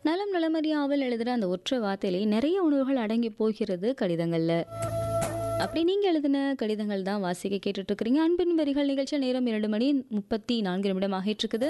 நலம் நலமறியாவல் எழுதுகிற அந்த ஒற்றை வார்த்தையிலே நிறைய உணர்வுகள் அடங்கி போகிறது கடிதங்களில் அப்படி நீங்கள் எழுதின கடிதங்கள் தான் வாசிக்க கேட்டுட்டு இருக்கிறீங்க அன்பின் வரிகள் நிகழ்ச்சி நேரம் இரண்டு மணி முப்பத்தி நான்கு நிமிடம் ஆகிட்டு இருக்குது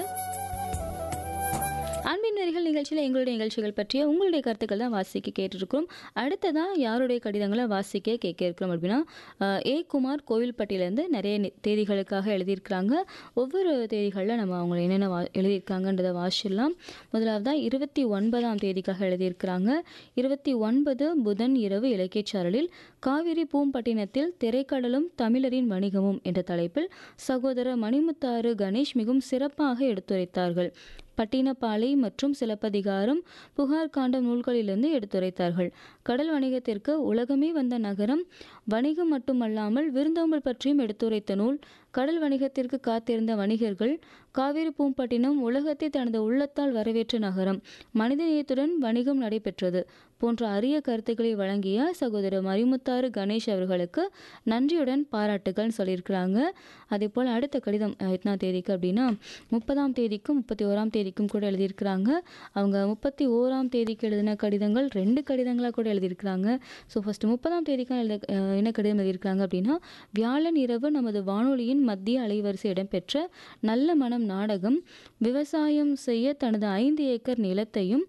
அன்பின் வரிகள் நிகழ்ச்சியில் எங்களுடைய நிகழ்ச்சிகள் பற்றிய உங்களுடைய கருத்துக்கள் தான் வாசிக்க கேட்டுருக்கிறோம் அடுத்ததான் யாருடைய கடிதங்களை வாசிக்க கேட்க இருக்கிறோம் அப்படின்னா அஹ், ஏ குமார் கோவில்பட்டியிலேருந்து நிறைய நி- தேதிகளுக்காக எழுதியிருக்கிறாங்க ஒவ்வொரு தேதிகளில் நம்ம அவங்க என்னென்ன வா எழுதியிருக்காங்கன்றதை வாசிடலாம் முதலாவதாக இருபத்தி ஒன்பதாம் தேதிக்காக எழுதியிருக்கிறாங்க இருபத்தி ஒன்பது புதன் இரவு இலக்கியச்சாரலில் காவிரி பூம்பட்டினத்தில் திரைக்கடலும் தமிழரின் வணிகமும் என்ற தலைப்பில் சகோதரர் மணிமுத்தாறு கணேஷ் மிகவும் சிறப்பாக எடுத்துரைத்தார்கள் பட்டினப்பாலை மற்றும் சிலப்பதிகாரம் புகார் காண்டம் நூல்களிலிருந்து எடுத்துரைத்தார்கள் கடல் வணிகத்திற்கு உலகமே வந்த நகரம் வணிகம் மட்டுமல்லாமல் விருந்தோம்பல் பற்றியும் எடுத்துரைத்த நூல் கடல் வணிகத்திற்கு காத்திருந்த வணிகர்கள் காவிரி பூம்பட்டினம் உலகத்தை தனது உள்ளத்தால் வரவேற்ற நகரம் மனிதநேயத்துடன் வணிகம் நடைபெற்றது போன்ற அரிய கருத்துக்களை வழங்கிய சகோதரர் மரிமுத்தாறு கணேஷ் அவர்களுக்கு நன்றியுடன் பாராட்டுகள் சொல்லியிருக்கிறாங்க அதே போல் அடுத்த கடிதம் அஹ், எத்தனாம் தேதிக்கு அப்படின்னா முப்பதாம் தேதிக்கும் முப்பத்தி ஓராம் தேதிக்கும் கூட எழுதியிருக்கிறாங்க அவங்க முப்பத்தி ஓராம் தேதிக்கு எழுதின கடிதங்கள் ரெண்டு கடிதங்களாக கூட எழுதியிருக்கிறாங்க ஸோ ஃபஸ்ட்டு முப்பதாம் தேதிக்கு எழுத அஹ், என்ன கடிதம் எழுதியிருக்கிறாங்க அப்படின்னா வியாழன் இரவு நமது வானொலியின் மத்திய அலைவரிசை இடம்பெற்ற நல்ல மனம் நாடகம் விவசாயம் செய்ய தனது ஐந்து ஏக்கர் நிலத்தையும்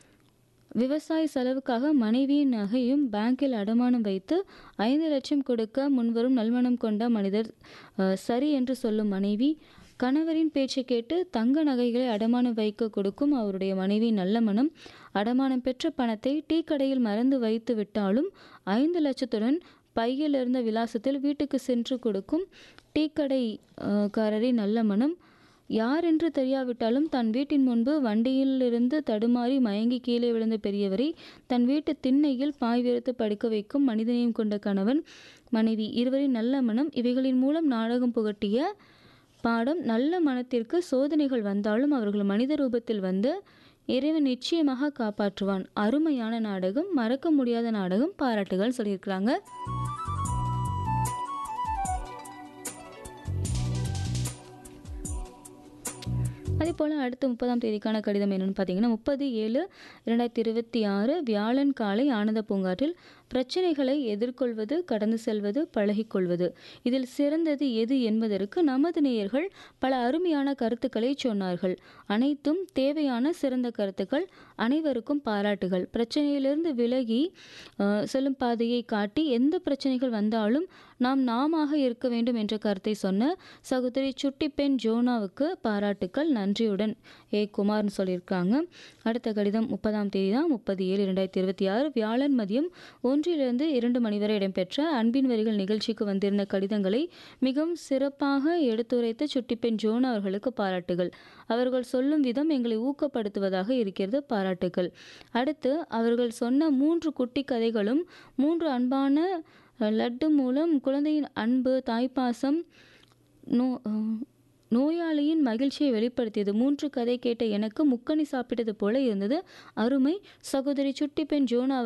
விவசாய செலவுக்காக மனைவியின் நகையும் பேங்கில் அடமானம் வைத்து ஐந்து லட்சம் கொடுக்க முன்வரும் நல்மனம் கொண்ட மனிதர் அஹ், சரி என்று சொல்லும் மனைவி கணவரின் பேச்சை கேட்டு தங்க நகைகளை அடமானம் வைக்க கொடுக்கும் அவருடைய மனைவி நல்ல மனம் அடமானம் பெற்ற பணத்தை டீ கடையில் மறந்து வைத்து விட்டாலும் ஐந்து லட்சத்துடன் பையில் இருந்த விலாசத்தில் வீட்டுக்கு சென்று கொடுக்கும் டீ கடை அஹ், காரரின் நல்ல மனம் யார் என்று தெரியாவிட்டாலும் தன் வீட்டின் முன்பு வண்டியிலிருந்து தடுமாறி மயங்கி கீழே விழுந்த பெரியவரை தன் வீட்டு திண்ணையில் பாய் விரித்து படுக்க வைக்கும் மனிதனையும் கொண்ட கணவன் மனைவி இருவரின் நல்ல மனம் இவைகளின் மூலம் நாடகம் புகட்டிய பாடம் நல்ல மனத்திற்கு சோதனைகள் வந்தாலும் அவர்கள் மனித ரூபத்தில் வந்து இறைவன் நிச்சயமாக காப்பாற்றுவான் அருமையான நாடகம் மறக்க முடியாத நாடகம் பாராட்டுகள் சொல்லியிருக்கிறாங்க அதே போல் அடுத்த முப்பதாம் தேதிக்கான கடிதம் என்னன்னு பார்த்தீங்கன்னா முப்பது ஏழு இரண்டாயிரத்தி இருபத்தி ஆறு வியாழன் காலை ஆனந்த பூங்காற்றில் பிரச்சனைகளை எதிர்கொள்வது கடந்து செல்வது பழகிக்கொள்வது இதில் சிறந்தது எது என்பதற்கு நமது நேயர்கள் பல அருமையான கருத்துக்களை சொன்னார்கள் அனைத்தும் தேவையான சிறந்த கருத்துக்கள் அனைவருக்கும் பாராட்டுகள் பிரச்சனையிலிருந்து விலகி அஹ், செல்லும் பாதையை காட்டி எந்த பிரச்சனைகள் வந்தாலும் நாம் நாமாக இருக்க வேண்டும் என்ற கருத்தை சொன்ன சகோதரி சுட்டி பெண் ஜோனாவுக்கு பாராட்டுக்கள் நன்றியுடன் ஏ குமார்னு சொல்லியிருக்காங்க அடுத்த கடிதம் முப்பதாம் தேதி தான் முப்பது ஏழு இரண்டாயிரத்தி இருபத்தி ஆறு வியாழன் மதியம் ஒன்றிலிருந்து இரண்டு மணி வரை இடம்பெற்ற அன்பின் வரிகள் நிகழ்ச்சிக்கு வந்திருந்த கடிதங்களை மிகவும் சிறப்பாக எடுத்துரைத்த சுட்டிப்பெண் ஜோனா அவர்களுக்கு பாராட்டுகள் அவர்கள் சொல்லும் விதம் எங்களை ஊக்கப்படுத்துவதாக இருக்கிறது பாராட்டுகள் அடுத்து அவர்கள் சொன்ன மூன்று குட்டி கதைகளும் மூன்று அன்பான அஹ், லட்டு மூலம் குழந்தையின் அன்பு தாய்ப்பாசம் நோ அஹ், நோயாளியின் மகிழ்ச்சியை வெளிப்படுத்தியது மூன்று கதை கேட்ட எனக்கு முக்கணி சாப்பிட்டது போல இருந்தது அருமை சகோதரி சுட்டி பெண் ஜோனா